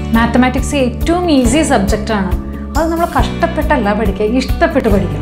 Mathematics ഏറ്റവും easy സബ്ജക്റ്റാണ് അത് നമ്മൾ കഷ്ടപ്പെട്ടല്ല പഠിക്കുക ഇഷ്ടപ്പെട്ട് പഠിക്കണം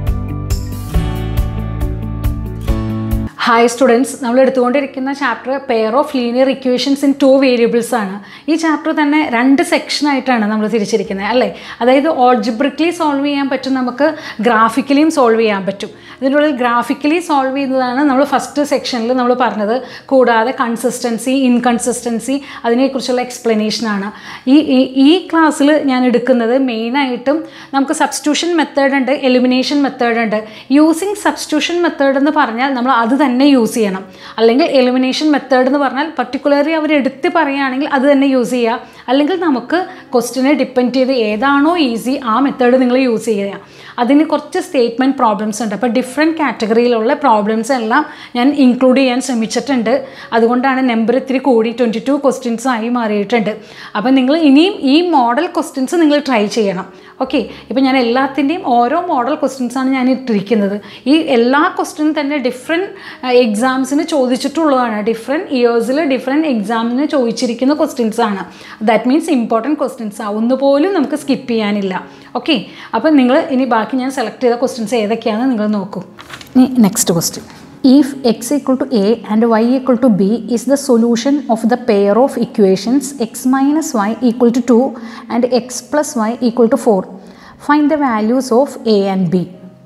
ഹായ് സ്റ്റുഡൻസ് നമ്മൾ എടുത്തുകൊണ്ടിരിക്കുന്ന chapter pair of linear equations in two variables ആണ് ഈ ചാപ്റ്റർ തന്നെ രണ്ട് സെക്ഷനായിട്ടാണ് നമ്മൾ തിരിച്ചിരിക്കുന്നത് അല്ലേ അതായത് ഓൾജിബ്രിക്കലി സോൾവ് ചെയ്യാൻ പറ്റും നമുക്ക് ഗ്രാഫിക്കലിയും സോൾവ് ചെയ്യാൻ പറ്റും ഇതിനുള്ളിൽ ഗ്രാഫിക്കലി സോൾവ് ചെയ്യുന്നതാണ് നമ്മൾ ഫസ്റ്റ് സെക്ഷനിൽ നമ്മൾ പറഞ്ഞത് കൂടാതെ കൺസിസ്റ്റൻസി ഇൻകൺസിസ്റ്റൻസി അതിനെക്കുറിച്ചുള്ള എക്സ്പ്ലനേഷനാണ് ഈ ഈ- ഈ ക്ലാസ്സിൽ ഞാൻ എടുക്കുന്നത് മെയിനായിട്ടും നമുക്ക് സബ്സ്റ്റിറ്റ്യൂഷൻ മെത്തേഡ് ഉണ്ട് എലിമിനേഷൻ മെത്തേഡ് ഉണ്ട് യൂസിങ് സബ്സ്റ്റിറ്റ്യൂഷൻ മെത്തേഡ് എന്ന് പറഞ്ഞാൽ നമ്മൾ അത് തന്നെ യൂസ് ചെയ്യണം അല്ലെങ്കിൽ എലിമിനേഷൻ മെത്തേഡ് എന്ന് പറഞ്ഞാൽ പർട്ടിക്കുലർലി അവർ എടുത്ത് പറയുകയാണെങ്കിൽ അത് തന്നെ യൂസ് ചെയ്യുക അല്ലെങ്കിൽ നമുക്ക് ക്വസ്റ്റിനെ ഡിപ്പെൻഡ് ചെയ്ത് ഏതാണോ ഈസി ആ മെത്തേഡ് നിങ്ങൾ യൂസ് ചെയ്യുക അതിന് കുറച്ച് സ്റ്റേറ്റ്മെൻറ്റ് പ്രോബ്ലംസ് ഉണ്ട് അപ്പോൾ ഡിഫറെൻറ്റ് കാറ്റഗറിയിലുള്ള പ്രോബ്ലംസ് എല്ലാം ഞാൻ ഇൻക്ലൂഡ് ചെയ്യാൻ ശ്രമിച്ചിട്ടുണ്ട് അതുകൊണ്ടാണ് നമ്പർ ഇത്തിരി കൂടി ട്വൻറ്റി ടു ക്വസ്റ്റ്യൻസ് ആയി മാറിയിട്ടുണ്ട് അപ്പോൾ നിങ്ങൾ ഇനിയും ഈ മോഡൽ ക്വസ്റ്റ്യൻസ് നിങ്ങൾ ട്രൈ ചെയ്യണം ഓക്കെ ഇപ്പോൾ ഞാൻ എല്ലാത്തിൻ്റെയും ഓരോ മോഡൽ ക്വസ്റ്റ്യൻസാണ് ഞാൻ ഇട്ടിരിക്കുന്നത് ഈ എല്ലാ ക്വസ്റ്റ്യനും തന്നെ ഡിഫറെൻറ്റ് എക്സാംസിന് ചോദിച്ചിട്ടുള്ളതാണ് ഡിഫറെൻറ്റ് ഇയേഴ്സിൽ ഡിഫറെൻറ്റ് എക്സാമിന് ചോദിച്ചിരിക്കുന്ന ക്വസ്റ്റ്യൻസ് ആണ് ദാറ്റ് മീൻസ് ഇമ്പോർട്ടൻറ്റ് ക്വസ്റ്റ്യൻസ് ആ ഒന്നുപോലും നമുക്ക് സ്കിപ്പ് ചെയ്യാനില്ല ഓക്കെ അപ്പോൾ നിങ്ങൾ ഇനി ബാക്കി ഞാൻ സെലക്ട് ചെയ്ത ക്വസ്റ്റ്യൻസ് ഏതൊക്കെയാണെന്ന് നിങ്ങൾ നോക്കൂ ഇനി next question if x equal to a and y equal to b is the solution of the pair of equations x minus y equal to 2 and x plus y equal to 4 find the values of a and b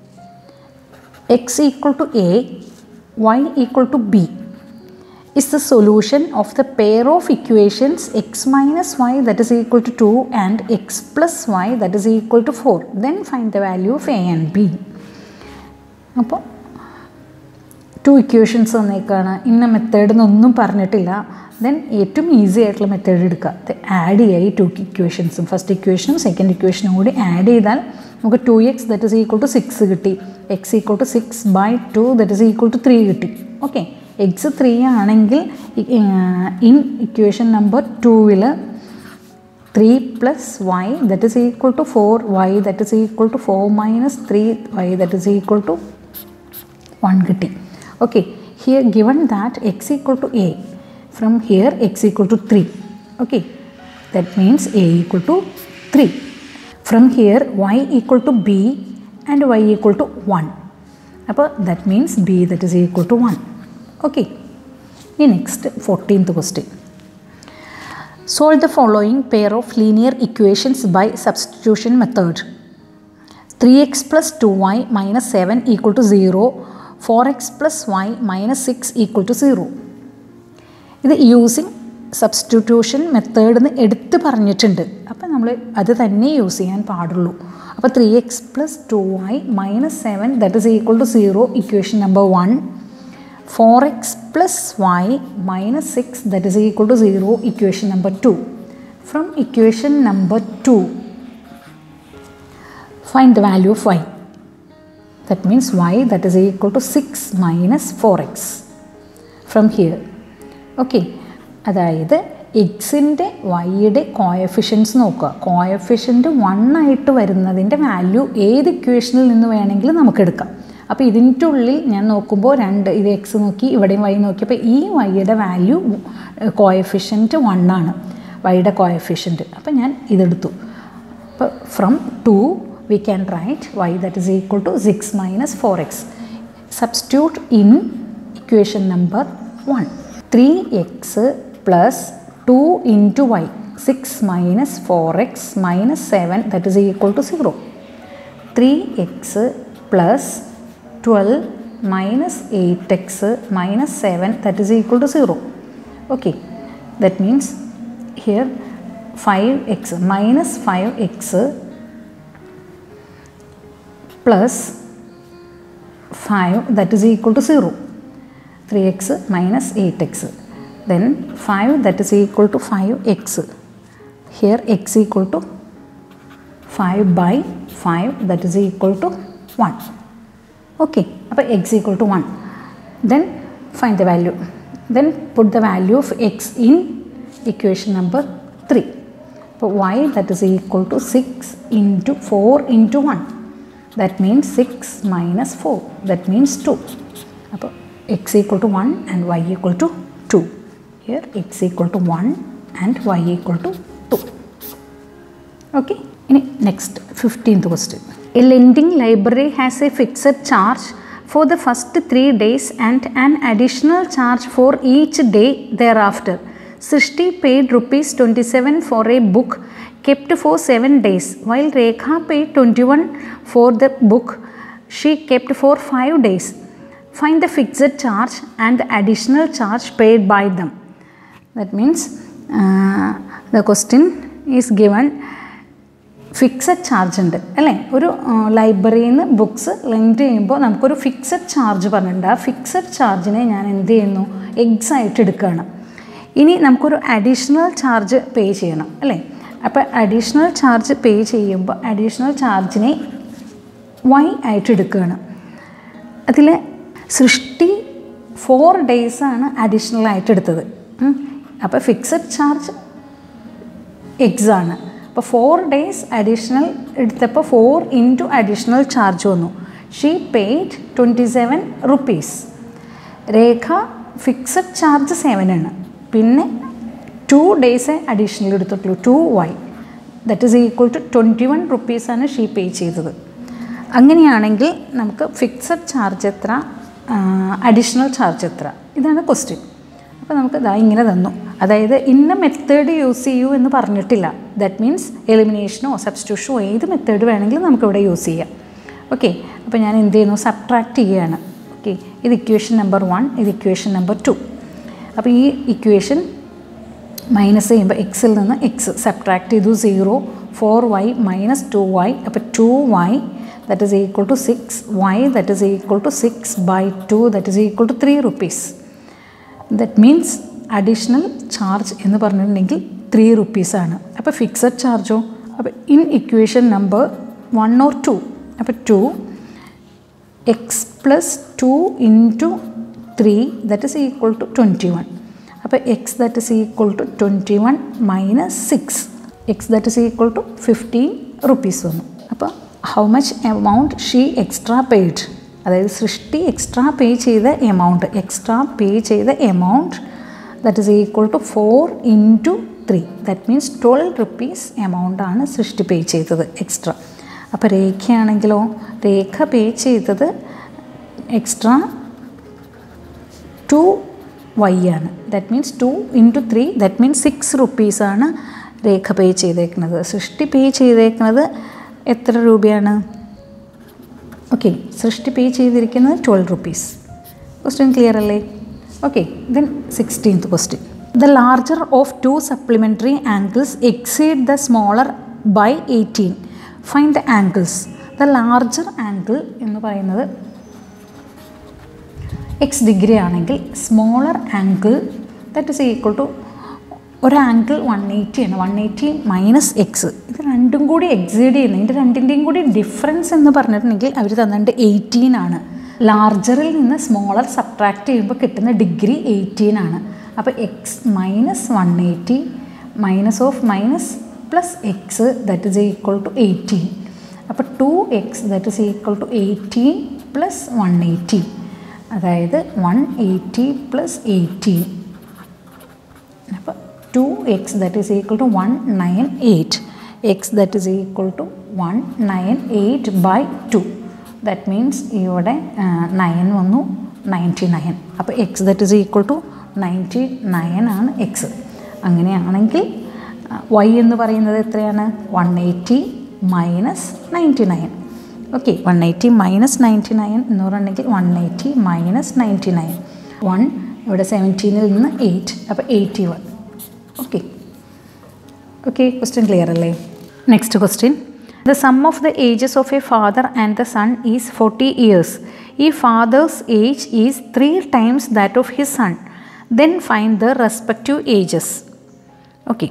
x equal to a y equal to b is the solution of the pair of equations x minus y that is equal to 2 and x plus y that is equal to 4 then find the value of a and b അപ്പോൾ two equations തന്നേക്കാണ് ഇന്ന method എന്നൊന്നും പറഞ്ഞിട്ടില്ല then ഏറ്റവും easy ആയിട്ടുള്ള method എടുക്കുക add ചെയ്യുക ഈ ടു ഇക്വേഷൻസും ഫസ്റ്റ് ഇക്വേഷനും സെക്കൻഡ് ഇക്വേഷനും കൂടി ആഡ് ചെയ്താൽ നമുക്ക് two x that is equal to six കിട്ടി x equal to six by two that is equal to three കിട്ടി ഓക്കെ എക്സ് ത്രീ ആണെങ്കിൽ ഇൻ ഇക്വേഷൻ നമ്പർ ടൂവിൽ three plus y that is equal to four y that is equal to four minus three y that is equal to one കിട്ടി okay here given that x equal to a from here x equal to 3 okay that means a equal to 3 from here y equal to b and y equal to 1 അപ്പോൾ that means b that is equal to 1 okay ഈ next fourteenth question solve the following pair of linear equations by substitution method three x plus two y minus seven equal to zero four x plus y minus six equal to zero ഇത് using substitution method എന്ന് എടുത്ത് പറഞ്ഞിട്ടുണ്ട് അപ്പോൾ നമ്മൾ അത് തന്നെ use ചെയ്യാൻ പാടുള്ളൂ അപ്പോൾ three x plus two y minus seven that is equal to zero equation number one four x plus y minus six that is equal to zero equation number two from equation number two find the value of y. That means y that is equal to 6 minus 4x from here. Okay അതായത് എക്സിൻ്റെ വൈയുടെ coefficients നോക്കുക coefficient one ആയിട്ട് വരുന്നതിൻ്റെ value ഏത് ഇക്വേഷനിൽ നിന്ന് വേണമെങ്കിലും നമുക്ക് എടുക്കാം അപ്പോൾ ഇതിൻ്റെ ഉള്ളിൽ ഞാൻ നോക്കുമ്പോൾ രണ്ട് ഇത് എക്സ് നോക്കി ഇവിടെയും വൈ നോക്കിയപ്പോൾ ഈ വൈയുടെ വാല്യൂ കോയഫിഷ്യൻറ്റ് വൺ ആണ് വൈയുടെ കോയഫിഷ്യൻറ്റ് അപ്പോൾ ഞാൻ ഇതെടുത്തു അപ്പോൾ from two we can write y that is equal to 6 minus 4x. Substitute in equation number 1. 3x plus 2 into y. 6 minus 4x minus 7 that is equal to 0. 3x plus 12 minus 8x minus 7 that is equal to 0. Okay, that means here 5x minus 5x plus 5 that is equal to 0 3x minus 8x then 5 that is equal to 5x here x equal to 5 by 5 that is equal to 1 okay അപ്പോൾ x equal to 1 then find the value then put the value of x in equation number 3 അപ്പോൾ y that is equal to 6 into 4 into 1 that means 6 minus 4 that means 2 അപ്പോൾ x equal to 1 and y equal to 2 here x equal to 1 and y equal to 2 okay ഇനി next fifteenth question a lending library has a fixed charge for the first three days and an additional charge for each day thereafter Srishti paid rupees twenty seven for a book kept for seven days while Rekha paid twenty one for the book she kept for five days find the fixed charge and the additional charge paid by them that means the question is given fixed charge ഉണ്ട് അല്ലേ ഒരു ലൈബ്രറിയിൽ നിന്ന് books lent ചെയ്യുമ്പോൾ നമുക്കൊരു fixed charge പറഞ്ഞിട്ടുണ്ട് ആ fixed ചാർജിനെ ഞാൻ എന്ത് ചെയ്യുന്നു എഗ്സ് ആയിട്ട് എടുക്കുകയാണ് ഇനി നമുക്കൊരു അഡീഷണൽ ചാർജ് പേ ചെയ്യണം അല്ലേ അപ്പോൾ അഡീഷണൽ ചാർജ് പേ ചെയ്യുമ്പോൾ അഡീഷണൽ ചാർജിനെ വൈ ആയിട്ട് എടുക്കുകയാണ് അതിൽ സൃഷ്ടി ഫോർ ഡേയ്സാണ് അഡീഷണൽ ആയിട്ട് എടുത്തത് അപ്പോൾ ഫിക്സഡ് ചാർജ് എക്സ് ആണ് അപ്പോൾ ഫോർ ഡേയ്സ് അഡീഷണൽ എടുത്തപ്പോൾ ഫോർ ഇൻറ്റു അഡീഷണൽ ചാർജ് വന്നു she paid twenty seven rupees Rekha fixed charge seven ആണ് പിന്നെ ടു ഡേയ്സേ അഡീഷണൽ എടുത്തിട്ടുള്ളൂ two y that is equal to twenty one റുപ്പീസാണ് ഷീ പേ ചെയ്തത് അങ്ങനെയാണെങ്കിൽ നമുക്ക് ഫിക്സഡ് ചാർജ് എത്ര അഡീഷണൽ ചാർജ് എത്ര ഇതാണ് ക്വസ്റ്റ്യൻ അപ്പോൾ നമുക്ക് ഇതാ ഇങ്ങനെ തന്നു അതായത് ഇന്ന മെത്തേഡ് യൂസ് ചെയ്യൂ എന്ന് പറഞ്ഞിട്ടില്ല ദാറ്റ് മീൻസ് എലിമിനേഷനോ സബ്സ്റ്റിറ്റ്യൂഷനോ ഏത് മെത്തേഡ് വേണമെങ്കിലും നമുക്കിവിടെ യൂസ് ചെയ്യാം ഓക്കെ അപ്പോൾ ഞാൻ എന്ത് ചെയ്യുന്നു സബ്ട്രാക്ട് ചെയ്യുകയാണ് ഓക്കെ ഇത് ഇക്വേഷൻ നമ്പർ വൺ ഇത് ഇക്വേഷൻ നമ്പർ ടു അപ്പോൾ ഈ ഇക്വേഷൻ മൈനസ് ചെയ്യുമ്പോൾ എക്സിൽ നിന്ന് എക്സ് സബ്ട്രാക്ട് ചെയ്തു zero four y minus two y അപ്പോൾ two y that is equal to six y that is equal to six by two that is equal to three rupees that means additional charge എന്ന് പറഞ്ഞിട്ടുണ്ടെങ്കിൽ three റുപ്പീസാണ് അപ്പോൾ fixed ചാർജോ അപ്പോൾ in equation number one or two അപ്പോൾ two X plus two into three that is equal to twenty one അപ്പോൾ x that is equal to twenty one minus six x that is equal to fifteen rupees വന്നു അപ്പോൾ how much amount she extra paid അതായത് Srishti extra pay ചെയ്ത amount extra pay ചെയ്ത amount that is equal to four into three that means twelve rupees എമൗണ്ടാണ് Srishti pay ചെയ്തത് extra അപ്പോൾ രേഖയാണെങ്കിലോ Rekha pay ചെയ്തത് എക്സ്ട്രാ ടു വൈ ആണ് that means two into three that means six റുപ്പീസാണ് രേഖ പേ ചെയ്തേക്കുന്നത് സൃഷ്ടി പേ ചെയ്തേക്കുന്നത് എത്ര രൂപയാണ് ഓക്കെ സൃഷ്ടി പേ ചെയ്തിരിക്കുന്നത് ട്വൽവ് റുപ്പീസ് ക്വസ്റ്റ്യൻ ക്ലിയർ അല്ലേ okay then sixteenth question the larger of two supplementary angles exceed the smaller by eighteen find the angles the larger angle എന്ന് പറയുന്നത് എക്സ് ഡിഗ്രി ആണെങ്കിൽ smaller angle that is equal to ഒരു angle one eighty ആണ് one eighty minus x ഇത് രണ്ടും കൂടി exceed ചെയ്യുന്നത് ഇതിൻ്റെ രണ്ടിൻ്റെയും കൂടി ഡിഫറൻസ് എന്ന് പറഞ്ഞിട്ടുണ്ടെങ്കിൽ അവർ തന്നിട്ട് എയ്റ്റീൻ ആണ് ലാർജറിൽ നിന്ന് സ്മോളർ സബ്ട്രാക്ട് ചെയ്യുമ്പോൾ കിട്ടുന്ന ഡിഗ്രി എയ്റ്റീൻ ആണ് അപ്പോൾ x minus one eighty minus of minus plus x that is equal to eighteen അപ്പോൾ two x that is equal to eighteen plus one eighty അതായത് വൺ എയ്റ്റി പ്ലസ് എയ്റ്റീൻ അപ്പോൾ two x that is equal to one nine eight x that is equal to one nine eight by two that means ഇവിടെ nine വന്നു ninety nine അപ്പോൾ x that is equal to ninety nine ആണ് X അങ്ങനെയാണെങ്കിൽ y എന്ന് പറയുന്നത് എത്രയാണ് one eighty minus ninety nine okay one eighty minus ninety nine എന്ന് പറഞ്ഞിട്ടുണ്ടെങ്കിൽ one eighty minus ninety nine one ഇവിടെ സെവൻറ്റീനിൽ നിന്ന് എയ്റ്റ് അപ്പോൾ eighty one okay okay question clear അല്ലേ next question the sum of the ages of a father and the son is forty years ഈ father's age is three times that of his son then find the respective ages okay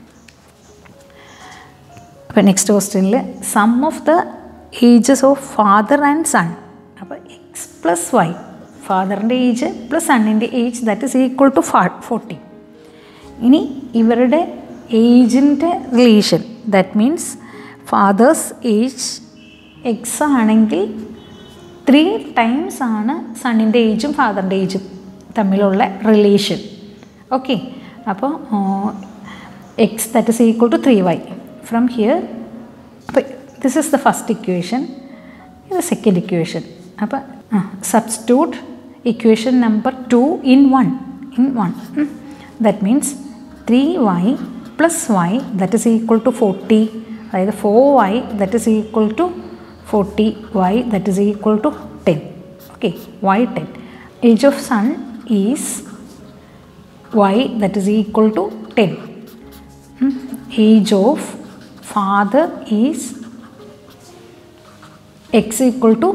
അപ്പോൾ next ക്വസ്റ്റ്യനിൽ sum of the ages of father and son അപ്പോൾ x plus y ഫാദറിൻ്റെ age plus സണ്ണിൻ്റെ age that is equal to ഫാ forty ഇനി ഇവരുടെ ഏജിൻ്റെ relation that means father's age x ആണെങ്കിൽ ത്രീ ടൈംസ് ആണ് സണ്ണിൻ്റെ ഏജും ഫാദറിൻ്റെ ഏജും തമ്മിലുള്ള റിലേഷൻ ഓക്കെ അപ്പോൾ x that is equal to three y from here അപ്പോൾ this is the first equation ഇത് സെക്കൻഡ് ഇക്വേഷൻ അപ്പോൾ substitute equation number two in one in one that means three y plus y that is equal to forty അതായത് four y that is equal to forty y that is equal to ten okay y ten age of son is y that is equal to 10 Hmm. age of father is x equal to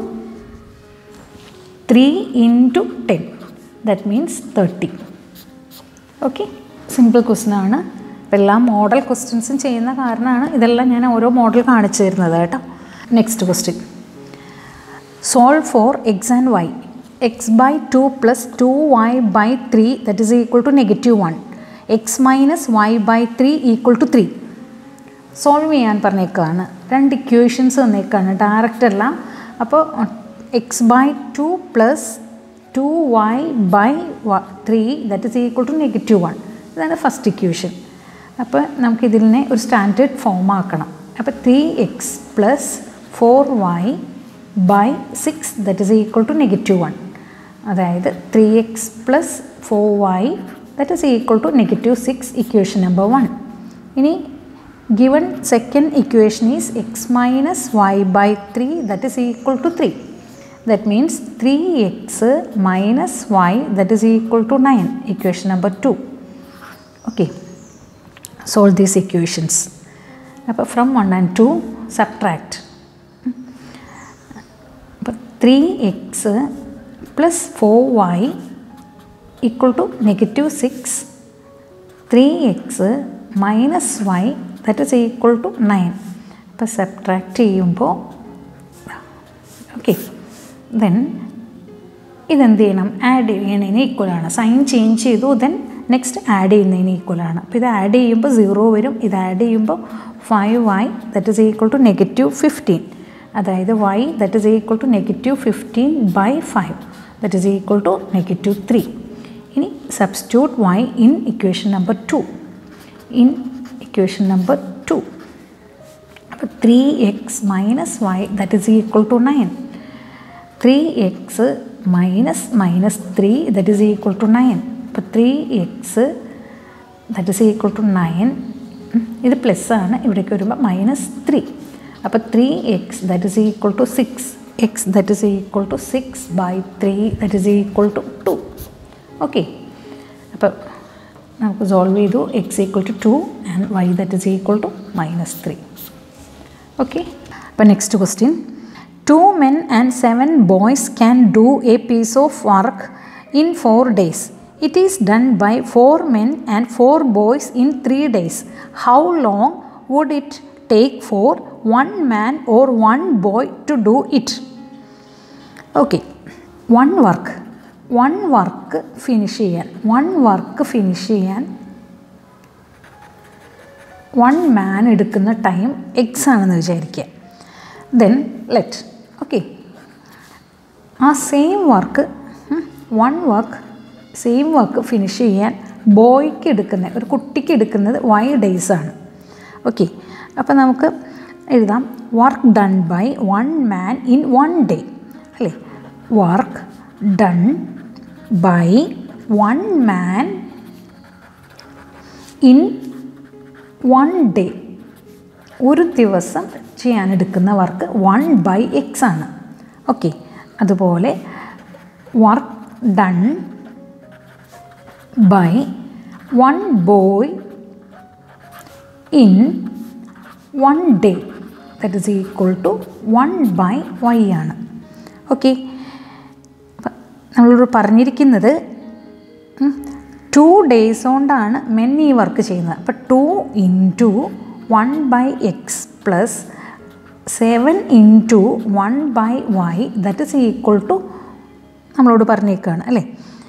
3 into 10 that means 30 okay simple question ആണ് അപ്പോൾ എല്ലാ model ക്വസ്റ്റ്യൻസും ചെയ്യുന്ന കാരണമാണ് ഇതെല്ലാം ഞാൻ ഓരോ model കാണിച്ചു തരുന്നത് കേട്ടോ next question solve for x and y x by two plus two y by three that is equal to negative one x minus y by three equal to three solve ചെയ്യാൻ പറഞ്ഞേക്കാണ് രണ്ട് equations തന്നേക്കാണ് direct അല്ല അപ്പോൾ x by two plus two y by three that is equal to negative one ഇതാണ് first equation അപ്പോൾ നമുക്കിതിനെ ഒരു സ്റ്റാൻഡേർഡ് ഫോം ആക്കണം അപ്പോൾ three x plus four Y by six that is equal to negative one അതായത് three x plus four y that is equal to negative six equation number one ഇനി given second equation is x minus y by 3 that is equal to 3 that means 3x minus y that is equal to 9 equation number 2 okay solve these equations അപ്പോൾ from 1 and 2 subtract അപ്പോൾ three x plus four y equal to negative six three x minus y that is equal to nine അപ്പോൾ subtract ചെയ്യുമ്പോൾ okay then ഇതെന്ത് ചെയ്യണം add ചെയ്യണതിന് ഈക്വലാണ് sign change ചെയ്തു then next add ചെയ്യുന്നതിന് ഈക്വലാണ് അപ്പോൾ ഇത് ആഡ് ചെയ്യുമ്പോൾ സീറോ വരും ഇത് ആഡ് ചെയ്യുമ്പോൾ five y that is equal to negative fifteen അതായത് y that is equal to negative fifteen by five that is equal to negative three ഇനി substitute y in equation number two in equation number two അപ്പോൾ three x minus y that is equal to nine three x minus minus three that is equal to nine അപ്പോൾ three x that is equal to nine ഇത് plus ആണ് ഇവിടേക്ക് വരുമ്പോൾ minus three അപ്പോൾ three x that is equal to six x that is equal to six by three that is equal to two okay അപ്പോൾ നമുക്ക് solve ചെയ്തു x equal to two and y that is equal to minus three okay അപ്പോൾ next question two men and seven boys can do a piece of work in four days it is done by four men and four boys in three days how long would it take for one man or one boy to do it okay one work one work finish ചെയ്യാൻ one work finish ചെയ്യാൻ one man എടുക്കുന്ന time x ആണെന്ന് വിചാരിക്കുക then let okay ആ same work one work same work finish ചെയ്യാൻ ബോയ്ക്ക് എടുക്കുന്ന ഒരു കുട്ടിക്ക് എടുക്കുന്നത് വൈ ഡേയ്സ് ആണ് ഓക്കെ അപ്പോൾ നമുക്ക് എഴുതാം work done by one man in one day അല്ലേ work done by one man in one day ഒരു ദിവസം ചെയ്യാനെടുക്കുന്ന വർക്ക് വൺ ബൈ എക്സ് ആണ് ഓക്കെ അതുപോലെ work done by one boy in one day that is equal to one by y ആണ് ഓക്കെ നമ്മളോട് പറഞ്ഞിരിക്കുന്നത് ടു ഡേയ്സ് കൊണ്ടാണ് മെൻ ഈ വർക്ക് ചെയ്യുന്നത് അപ്പോൾ two into one by x plus seven into one by y that is equal to നമ്മളോട് പറഞ്ഞേക്കാണ് അല്ലേ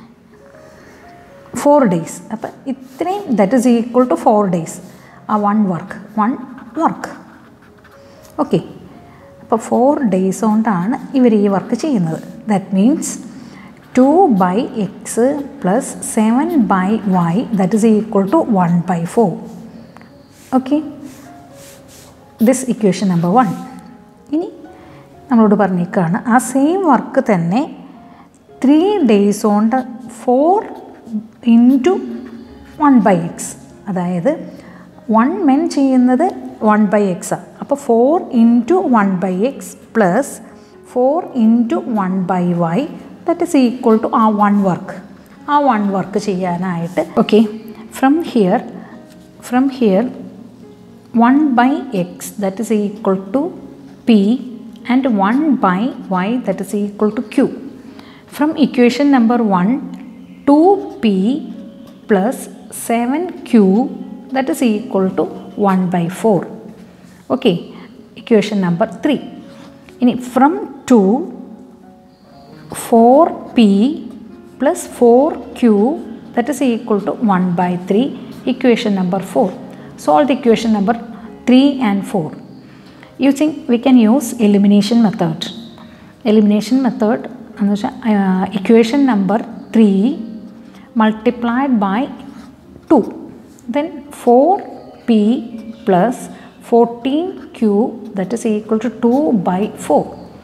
ഫോർ ഡേയ്സ് അപ്പം ഇത്രയും that is equal to four days ആ one work one work okay അപ്പോൾ ഫോർ ഡേയ്സ് കൊണ്ടാണ് ഇവർ ഈ വർക്ക് ചെയ്യുന്നത് that means two by x plus seven by y that is equal to one by four okay this equation number one ഇനി നമ്മളോട് പറഞ്ഞേക്കാണ് ആ സെയിം വർക്ക് തന്നെ ത്രീ ഡേയ്സ് കൊണ്ട് four into one by x അതായത് one men ചെയ്യുന്നത് one by എക്സാണ് അപ്പോൾ four into one by x plus four into one by y that is equal to ആ വൺ വർക്ക് ആ വൺ വർക്ക് ചെയ്യാനായിട്ട് okay from here from here 1 by x that is equal to p and 1 by y that is equal to q. From equation number 1, 2p plus 7q that is equal to 1 by 4. Okay, equation number 3. In from 2, 4p plus 4q that is equal to 1 by 3 equation number 4 solve the equation number 3 and 4 using we can use elimination method elimination method എന്ന് വെച്ചാൽ equation number three multiplied by two then four p plus fourteen q that is equal to two by four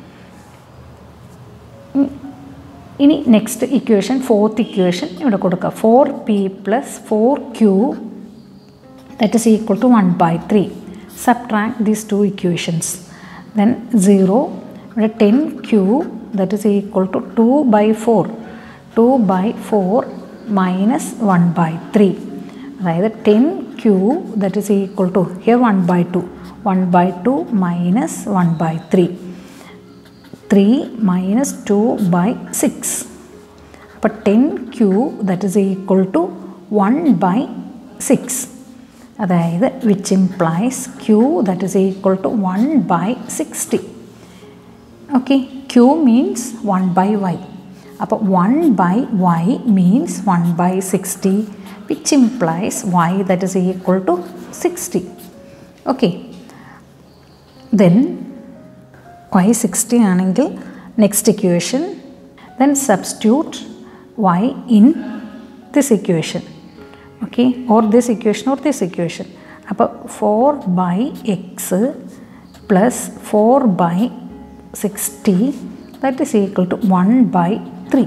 ഇനി next equation fourth equation ഇവിടെ കൊടുക്കുക four p plus four q that is equal to 1 by 3. Subtract these two equations. Then 0, 10q that is equal to 2 by 4. 2 by 4 minus 1 by 3. അതായത് 10q that is equal to here 1 by 2. 1 by 2 minus 1 by 3. 3 minus 2 by 6. അപ്പോൾ 10q that is equal to 1 by 6. അതായത് which implies q that is equal to one by sixty okay q means one by y അപ്പോൾ one by y means one by sixty which implies y that is equal to sixty okay then y sixty ആണെങ്കിൽ next equation then substitute y in this equation okay or this equation or this equation അപ്പോൾ four by x plus four by sixty that is equal to one by three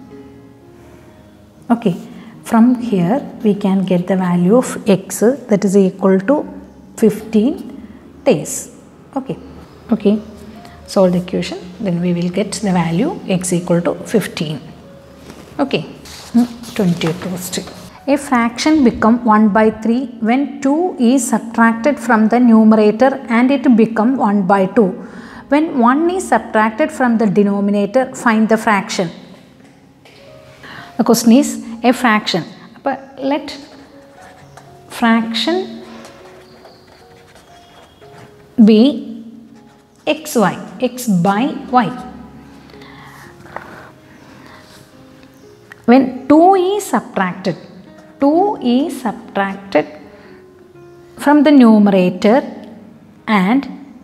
okay from here we can get the value of x that is equal to fifteen days okay okay solve the equation then we will get the value x equal to 15 okay 20th question a fraction become 1 by 3 when 2 is subtracted from the numerator and it become 1 by 2 when 1 is subtracted from the denominator find the fraction the question is a fraction but let fraction be xy x by y when 2 is subtracted 2 is subtracted from the numerator and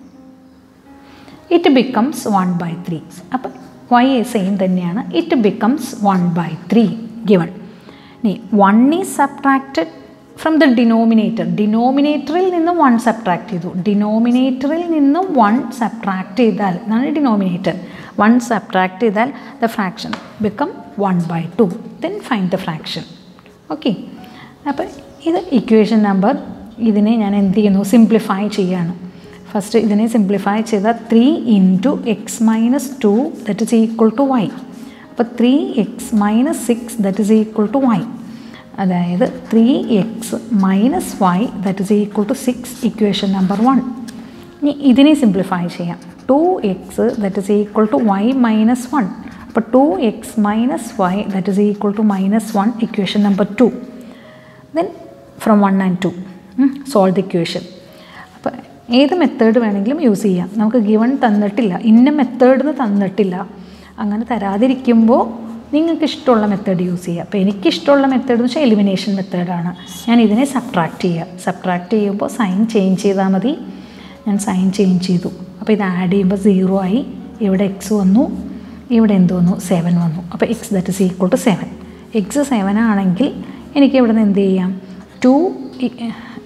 it becomes 1 by 3 അപ്പം y same തന്നെയാണ് it becomes one by three given ഇനി one is subtracted from the denominator ഡിനോമിനേറ്ററിൽ നിന്ന് one subtract ചെയ്തു ഡിനോമിനേറ്ററിൽ നിന്നും one subtract ചെയ്താൽ എന്നാണ് ഡിനോമിനേറ്റർ വൺ സബ്ട്രാക്ട് ചെയ്താൽ the fraction become one by two then fine the fraction okay അപ്പോൾ ഇത് ഇക്വേഷൻ നമ്പർ ഇതിനെ ഞാൻ എന്ത് ചെയ്യുന്നു സിംപ്ലിഫൈ ചെയ്യാണ് ഫസ്റ്റ് ഇതിനെ സിംപ്ലിഫൈ ചെയ്താൽ three into x minus two that is equal to y അപ്പോൾ three x minus six that is equal to y അതായത് three x minus y that is equal to six equation number one ഇനി ഇതിനെ simplify ചെയ്യാം two x that is equal to y minus one അപ്പോൾ two x minus y that is equal to minus one equation number two then from one and two solve the equation അപ്പോൾ ഏത് method വേണമെങ്കിലും use ചെയ്യാം നമുക്ക് given തന്നിട്ടില്ല ഇന്ന method തന്നിട്ടില്ല അങ്ങനെ തരാതിരിക്കുമ്പോൾ നിങ്ങൾക്ക് ഇഷ്ടമുള്ള മെത്തേഡ് യൂസ് ചെയ്യുക അപ്പോൾ എനിക്കിഷ്ടമുള്ള മെത്തേഡ് എന്ന് വെച്ചാൽ എലിമിനേഷൻ മെത്തേഡാണ് ഞാൻ ഇതിനെ സബ്ട്രാക്ട് ചെയ്യുക സബ്ട്രാക്ട് ചെയ്യുമ്പോൾ സൈൻ ചേഞ്ച് ചെയ്താൽ മതി ഞാൻ സൈൻ ചേഞ്ച് ചെയ്തു അപ്പോൾ ഇത് ആഡ് ചെയ്യുമ്പോൾ സീറോ ആയി ഇവിടെ എക്സ് വന്നു ഇവിടെ എന്ത് വന്നു സെവൻ വന്നു അപ്പോൾ x that is equal to seven x seven ആണെങ്കിൽ എനിക്ക് ഇവിടെ നിന്ന് എന്ത് ചെയ്യാം ടു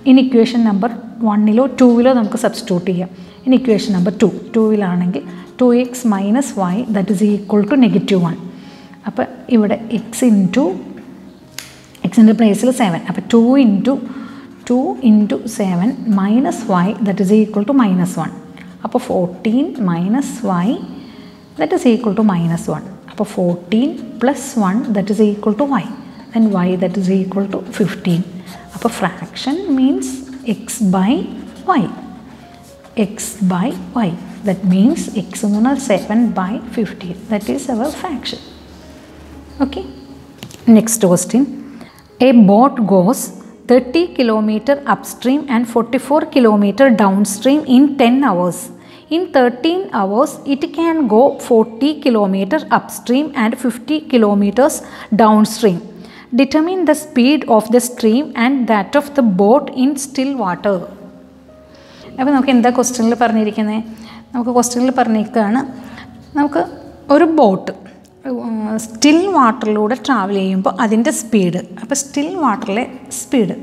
ഇൻ ഇക്വേഷൻ നമ്പർ വണ്ണിലോ ടൂവിലോ നമുക്ക് സബ്സ്റ്റിറ്റ്യൂട്ട് ചെയ്യാം ഇൻ ഇക്വേഷൻ നമ്പർ ടു ടൂവിലാണെങ്കിൽ two x minus y that is equal to negative one അപ്പോൾ ഇവിടെ എക്സ് ഇൻറ്റു എക്സിൻ്റെ പ്ലേസിൽ സെവൻ അപ്പോൾ two into two into seven minus y that is equal to minus one അപ്പോൾ fourteen minus y that is equal to minus one അപ്പോൾ fourteen plus one that is equal to y then y that is equal to fifteen അപ്പോൾ fraction means x by y x by y that means x എന്ന് പറഞ്ഞാൽ seven by fifteen that is our fraction okay next question a boat goes thirty kilometer upstream and forty four kilometer downstream in ten hours in thirteen hours it can go forty kilometer upstream and fifty kilometres down downstream determine the speed of the stream and that of the boat in still water അപ്പോൾ നമുക്ക് എന്താ ക്വസ്റ്റ്യനിൽ പറഞ്ഞിരിക്കുന്നത് നമുക്ക് ക്വസ്റ്റ്യനിൽ പറഞ്ഞിരിക്കുകയാണ് നമുക്ക് ഒരു ബോട്ട് സ്റ്റിൽ വാട്ടറിലൂടെ ട്രാവൽ ചെയ്യുമ്പോൾ അതിൻ്റെ സ്പീഡ് അപ്പോൾ സ്റ്റിൽ വാട്ടറിലെ സ്പീഡ്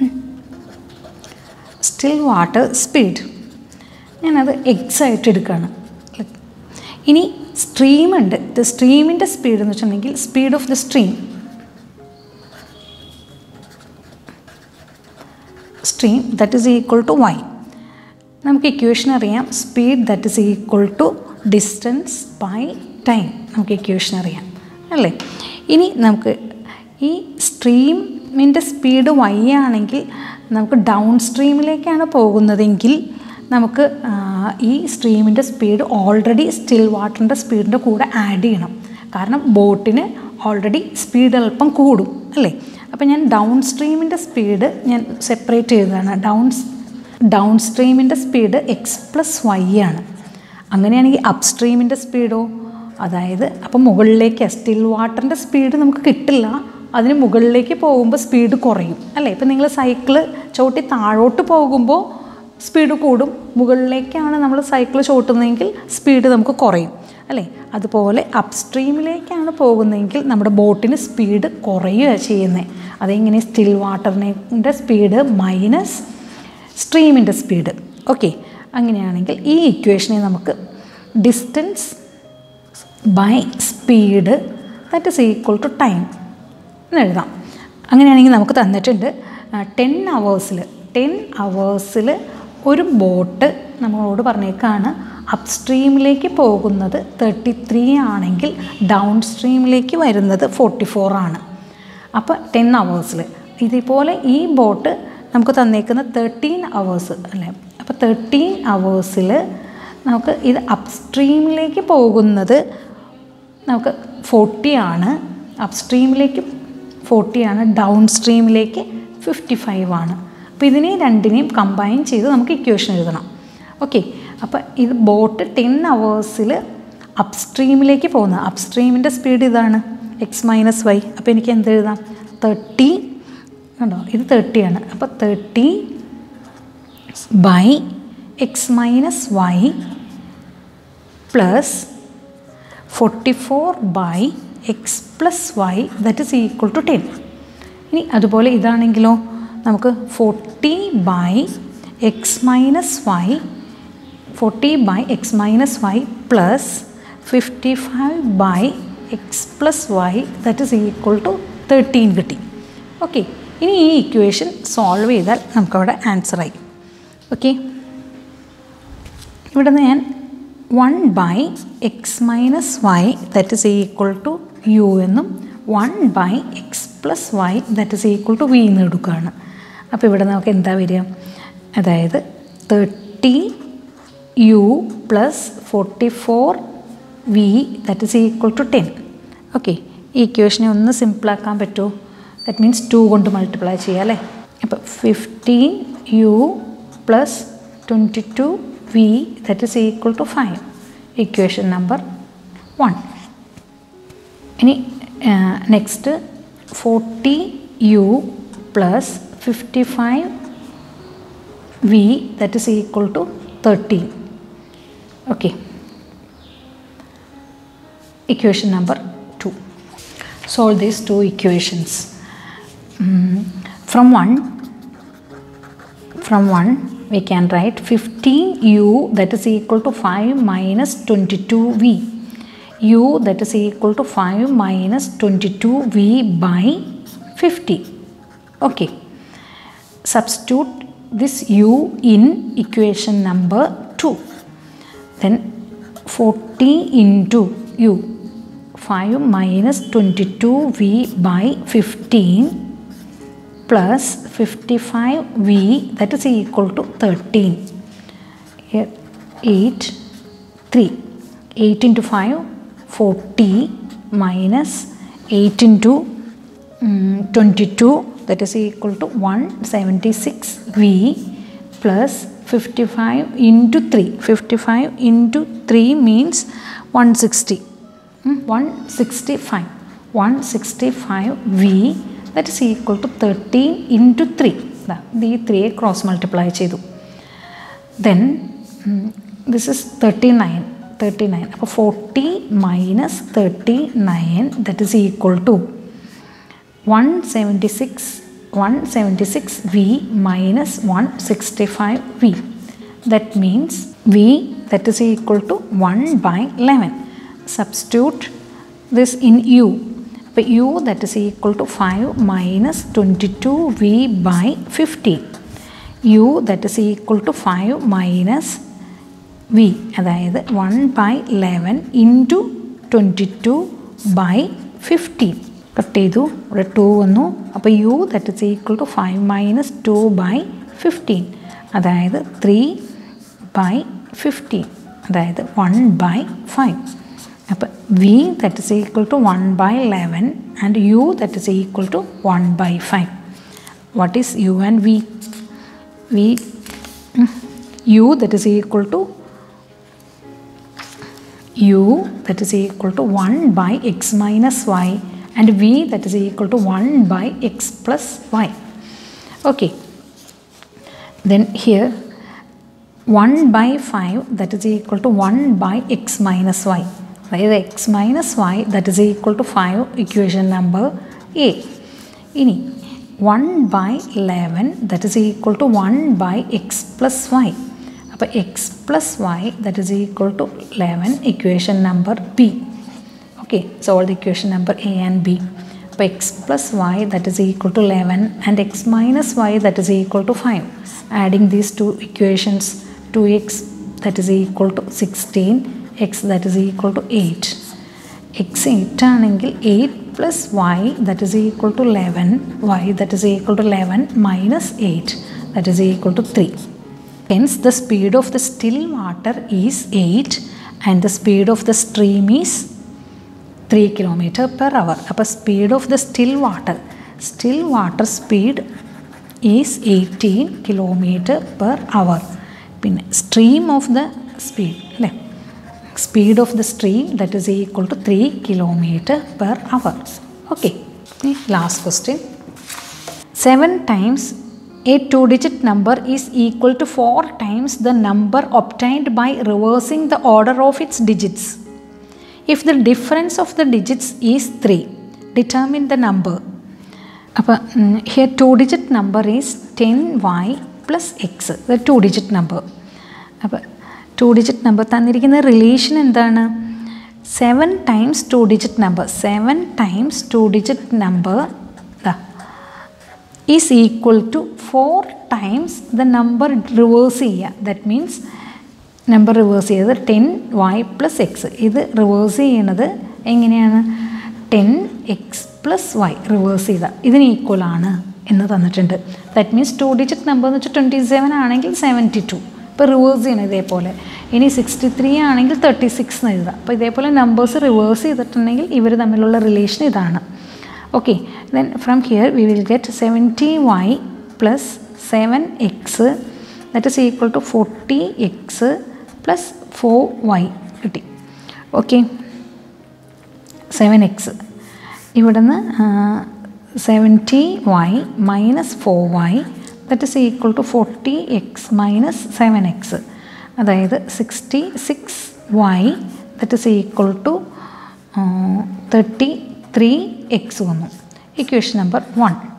സ്റ്റിൽ വാട്ടർ സ്പീഡ് ഞാനത് എക്സ് ആയിട്ട് എടുക്കുകയാണ് ഇനി സ്ട്രീം ഉണ്ട് സ്ട്രീമിൻ്റെ സ്പീഡ് എന്ന് വെച്ചിട്ടുണ്ടെങ്കിൽ speed of the stream stream that is equal to y നമുക്ക് ഇക്വേഷൻ അറിയാം speed that is equal to distance by time നമുക്ക് ഇക്വേഷൻ അറിയാം അല്ലേ ഇനി നമുക്ക് ഈ സ്ട്രീമിൻ്റെ സ്പീഡ് വൈ ആണെങ്കിൽ നമുക്ക് ഡൗൺ സ്ട്രീമിലേക്കാണ് പോകുന്നതെങ്കിൽ നമുക്ക് ഈ സ്ട്രീമിൻ്റെ സ്പീഡ് ഓൾറെഡി സ്റ്റിൽ വാട്ടറിൻ്റെ സ്പീഡിൻ്റെ കൂടെ ആഡ് ചെയ്യണം കാരണം ബോട്ടിന് ഓൾറെഡി സ്പീഡ് അല്പം കൂടും അല്ലേ അപ്പോൾ ഞാൻ ഡൗൺ സ്ട്രീമിൻ്റെ സ്പീഡ് ഞാൻ സെപ്പറേറ്റ് ചെയ്തതാണ് ഡൗൺ ഡൗൺ സ്ട്രീമിൻ്റെ സ്പീഡ് എക്സ് പ്ലസ് വൈ ആണ് അങ്ങനെയാണെങ്കിൽ അപ്പ് സ്ട്രീമിൻ്റെ സ്പീഡോ അതായത് അപ്പം മുകളിലേക്ക് സ്റ്റിൽ വാട്ടറിൻ്റെ സ്പീഡ് നമുക്ക് കിട്ടില്ല അതിന് മുകളിലേക്ക് പോകുമ്പോൾ സ്പീഡ് കുറയും അല്ലേ ഇപ്പം നിങ്ങൾ സൈക്കിള് ചവിട്ടി താഴോട്ട് പോകുമ്പോൾ സ്പീഡ് കൂടും മുകളിലേക്കാണ് നമ്മൾ സൈക്കിൾ ചവിട്ടുന്നതെങ്കിൽ സ്പീഡ് നമുക്ക് കുറയും അല്ലേ അതുപോലെ അപ്പ് സ്ട്രീമിലേക്കാണ് പോകുന്നതെങ്കിൽ നമ്മുടെ ബോട്ടിന് സ്പീഡ് കുറയുകയാണ് ചെയ്യുന്നത് അതെങ്ങനെ സ്റ്റിൽ വാട്ടറിൻ്റെ സ്പീഡ് മൈനസ് സ്ട്രീമിൻ്റെ സ്പീഡ് ഓക്കെ അങ്ങനെയാണെങ്കിൽ ഈ ഇക്വേഷനെ നമുക്ക് distance by speed that is equal to time എന്ന് എഴുതാം അങ്ങനെയാണെങ്കിൽ നമുക്ക് തന്നിട്ടുണ്ട് ടെൻ അവേഴ്സിൽ ടെൻ അവേഴ്സിൽ ഒരു ബോട്ട് നമ്മളോട് പറഞ്ഞേക്കാണ് അപ്പ് സ്ട്രീമിലേക്ക് പോകുന്നത് തേർട്ടി ത്രീ ആണെങ്കിൽ ഡൗൺ സ്ട്രീമിലേക്ക് വരുന്നത് ഫോർട്ടി ഫോർ ആണ് അപ്പോൾ ടെൻ അവേഴ്സിൽ ഇതേപോലെ ഈ ബോട്ട് നമുക്ക് തന്നേക്കുന്ന തേർട്ടീൻ അവേഴ്സ് അല്ലേ അപ്പോൾ തേർട്ടീൻ അവേഴ്സിൽ നമുക്ക് ഇത് അപ്പ് സ്ട്രീമിലേക്ക് പോകുന്നത് നമുക്ക് ഫോർട്ടി ആണ് അപ്പ് സ്ട്രീമിലേക്ക് ഫോർട്ടി ആണ് ഡൗൺ സ്ട്രീമിലേക്ക് ഫിഫ്റ്റി ഫൈവ് ആണ് അപ്പോൾ ഇതിനെയും രണ്ടിനെയും കമ്പൈൻ ചെയ്ത് നമുക്ക് ഇക്വേഷൻ എഴുതണം ഓക്കെ അപ്പോൾ ഇത് ബോട്ട് ടെൻ അവേഴ്സിൽ അപ്പ് സ്ട്രീമിലേക്ക് പോകുന്നത് അപ്പ് സ്ട്രീമിൻ്റെ സ്പീഡ് ഇതാണ് എക്സ് മൈനസ് വൈ അപ്പോൾ എനിക്ക് എന്ത് എഴുതാം തേർട്ടി കണ്ടോ ഇത് തേർട്ടി ആണ് അപ്പോൾ thirty by x minus y plus forty four by x plus y that is equal to ten ഇനി അതുപോലെ ഇതാണെങ്കിലോ നമുക്ക് forty by x minus y forty by x minus y plus fifty five by x plus y that is equal to thirteen കിട്ടി okay ഇനി ഈ equation solve ചെയ്താൽ നമുക്കവിടെ ആൻസറായി okay ഇവിടെ നിന്ന് ഞാൻ one by x minus y that is equal to u എന്നും one by x plus y that is equal to v എന്ന് എടുക്കുകയാണ് അപ്പോൾ ഇവിടെ നമുക്ക് എന്താ വരിക അതായത് thirty u plus forty four v that is equal to ten okay ഈ ഇക്വേഷനെ ഒന്ന് സിമ്പിളാക്കാൻ പറ്റുമോ ദറ്റ് മീൻസ് ടു കൊണ്ട് മൾട്ടിപ്ലൈ ചെയ്യുക അല്ലേ അപ്പോൾ fifteen u plus twenty two v that is equal to five equation number one ഇനി next forty u plus fifty five v that is equal to thirteen okay equation number 2 solve these two equations mm, from 1 from 1 we can write 15u that is equal to 5 minus 22v u that is equal to 5 minus 22v by 50 okay substitute this u in equation number 2 then 40 into u 5 minus 22v by 15 plus 55v that is equal to 13 here 8 3 8 into 5 40 minus 8 into mm, 22 that is equal to 176v plus 55 into 3 55 into 3 means 160 mm, 165 165v that is equal to 13 into 3 ദാ ഇത് ഈ ത്രീയെ cross multiply ചെയ്തു then this is thirty nine thirty nine അപ്പോൾ forty minus thirty nine that is equal to one seventy six one seventy six v minus one sixty five v that means v that is equal to one by eleven substitute this in u അപ്പോൾ u that is equal to five minus twenty two v by fifteen u that is equal to five minus V അതായത് one by eleven into twenty two by fifteen cut ചെയ്തു ഇവിടെ two വന്നു അപ്പോൾ u that is equal to five minus two by fifteen അതായത് three by fifteen അതായത് one by five അപ്പോൾ v that is equal to one by eleven and u that is equal to one by five what is u and v v u that is equal to u that is equal to 1 by x minus y and v that is equal to 1 by x plus y. Okay. Then here 1 by 5 that is equal to 1 by x minus y. അതായത് x minus y that is equal to five equation number A ഇനി one by eleven that is equal to one by x plus y അപ്പോൾ x plus y that is equal to eleven equation number B okay solve equation number A and B അപ്പോൾ x plus y that is equal to eleven and x minus y that is equal to five adding these two equations to x that is equal to sixteen x that is equal to eight x eight ആണെങ്കിൽ eight plus y that is equal to eleven y that is equal to eleven minus eight that is equal to three Hence, the speed of the still water is 8 and the speed of the stream is 3 km per hour. അപ്പോൾ speed of the still water, still water speed is 18 km per hour. പിന്നെ stream of the speed അല്ലേ speed of the stream that is equal to 3 km per hour. Okay, last question. 7 times a two digit number is equal to 4 times the number obtained by reversing the order of its digits. If the difference of the digits is 3, determine the number. അപ്പോൾ here two digit number is ten y plus x the two digit number അപ്പോൾ two digit number തന്നിരിക്കുന്ന relation എന്താണ് seven times two digit number seven times two digit number is equal to four times the number reverse ചെയ്യുക that means number reverse ചെയ്തത് ten y plus x ഇത് reverse ചെയ്യണത് എങ്ങനെയാണ് ten x plus y reverse ചെയ്ത ഇതിന് equal ആണ് എന്ന് തന്നിട്ടുണ്ട് that means to digit number എന്ന് വെച്ചാൽ ട്വൻറ്റി സെവൻ ആണെങ്കിൽ സെവൻറ്റി ടു ഇപ്പോൾ റിവേഴ്സ് ചെയ്യണം ഇതേപോലെ ഇനി സിക്സ്റ്റി ത്രീ ആണെങ്കിൽ തേർട്ടി സിക്സ് എന്ന് എഴുതാം അപ്പോൾ ഇതേപോലെ നമ്പേഴ്സ് റിവേഴ്സ് ചെയ്തിട്ടുണ്ടെങ്കിൽ ഇവർ തമ്മിലുള്ള റിലേഷൻ ഇതാണ് okay then from here we will get 70y plus 7x that is equal to 40x plus 4y കിട്ടി ഓക്കെ സെവൻ എക്സ് ഇവിടുന്ന് seventy y minus four y that is equal to forty x minus seven x അതായത് sixty six y that is equal to thirty three x വന്നു equation number one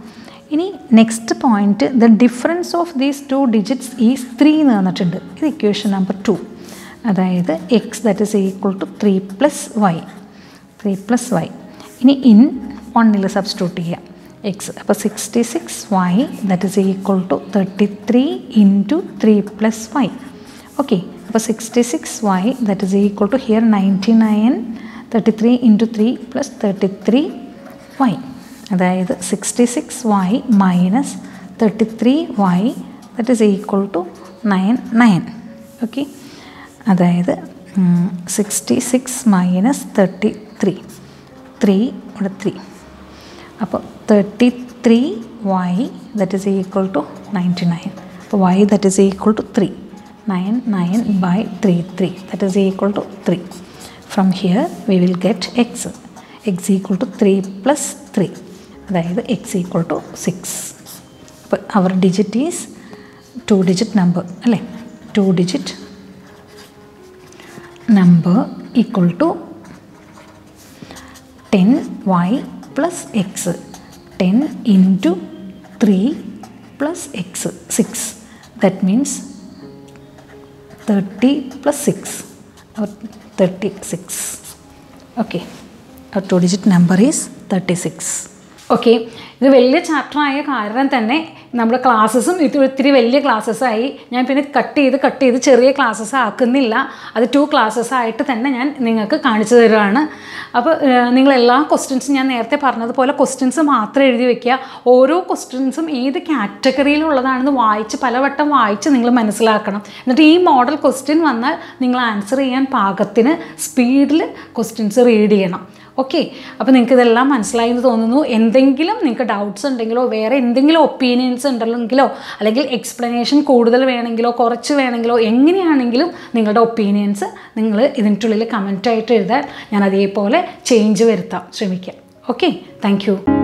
ഇനി next point the difference of these two digits is three എന്ന് തന്നിട്ടുണ്ട് ഇത് equation number two അതായത് x that is equal to three plus y three plus y ഇനി in വണ്ണിൽ substitute ചെയ്യാം x അപ്പോൾ sixty six y that is equal to thirty three into three plus y okay അപ്പോൾ sixty six y that is equal to here ninety nine thirty three into three plus thirty three y അതായത് sixty six y minus thirty three y that is equal to nine nine okay അതായത് sixty six minus thirty three three ഇവിടെ three അപ്പോൾ thirty three y that is equal to ninety nine അപ്പോൾ y that is equal to three nine nine by three three that is equal to three from here we will get x x equal to three plus three അതായത് x equal to six അപ്പോൾ our digit is two digit number അല്ലേ two digit number equal to ten y plus x ten into three plus x six that means thirty plus six thirty six okay two digit number is thirty six okay ഇത് വലിയ chapter ആയ കാരണം തന്നെ നമ്മുടെ ക്ലാസ്സസും ഇത് ഒത്തിരി വലിയ classes ആയി ഞാൻ പിന്നെ കട്ട് ചെയ്ത് കട്ട് ചെയ്ത് ചെറിയ ക്ലാസ്സസ് ആക്കുന്നില്ല അത് ടു ക്ലാസ്സസ് ആയിട്ട് തന്നെ ഞാൻ നിങ്ങൾക്ക് കാണിച്ചു തരുവാണ് അപ്പോൾ നിങ്ങൾ എല്ലാ ക്വസ്റ്റ്യൻസും ഞാൻ നേരത്തെ പറഞ്ഞതുപോലെ ക്വസ്റ്റ്യൻസ് മാത്രം എഴുതി വെക്കുക ഓരോ ക്വസ്റ്റ്യൻസും ഏത് കാറ്റഗറിയിലുള്ളതാണെന്ന് വായിച്ച് പലവട്ടം വായിച്ച് നിങ്ങൾ മനസ്സിലാക്കണം എന്നിട്ട് ഈ മോഡൽ ക്വസ്റ്റ്യൻ വന്നാൽ നിങ്ങൾ ആൻസർ ചെയ്യാൻ പാകത്തിന് സ്പീഡിൽ ക്വസ്റ്റ്യൻസ് റീഡ് ചെയ്യണം ഓക്കെ അപ്പോൾ നിങ്ങൾക്ക് ഇതെല്ലാം മനസ്സിലായി എന്ന് തോന്നുന്നു എന്തെങ്കിലും നിങ്ങൾക്ക് ഡൗട്ട്സ് ഉണ്ടെങ്കിലോ വേറെ എന്തെങ്കിലും ഒപ്പീനിയൻസ് ഉണ്ടെങ്കിലോ അല്ലെങ്കിൽ എക്സ്പ്ലനേഷൻ കൂടുതൽ വേണമെങ്കിലോ കുറച്ച് വേണമെങ്കിലോ എങ്ങനെയാണെങ്കിലും നിങ്ങളുടെ ഒപ്പീനിയൻസ് നിങ്ങൾ ഇതിൻ്റെ ഉള്ളിൽ കമൻറ്റായിട്ട് എഴുതാൻ ഞാൻ അതേപോലെ ചേഞ്ച് വരുത്താം ശ്രമിക്കാം ഓക്കെ താങ്ക്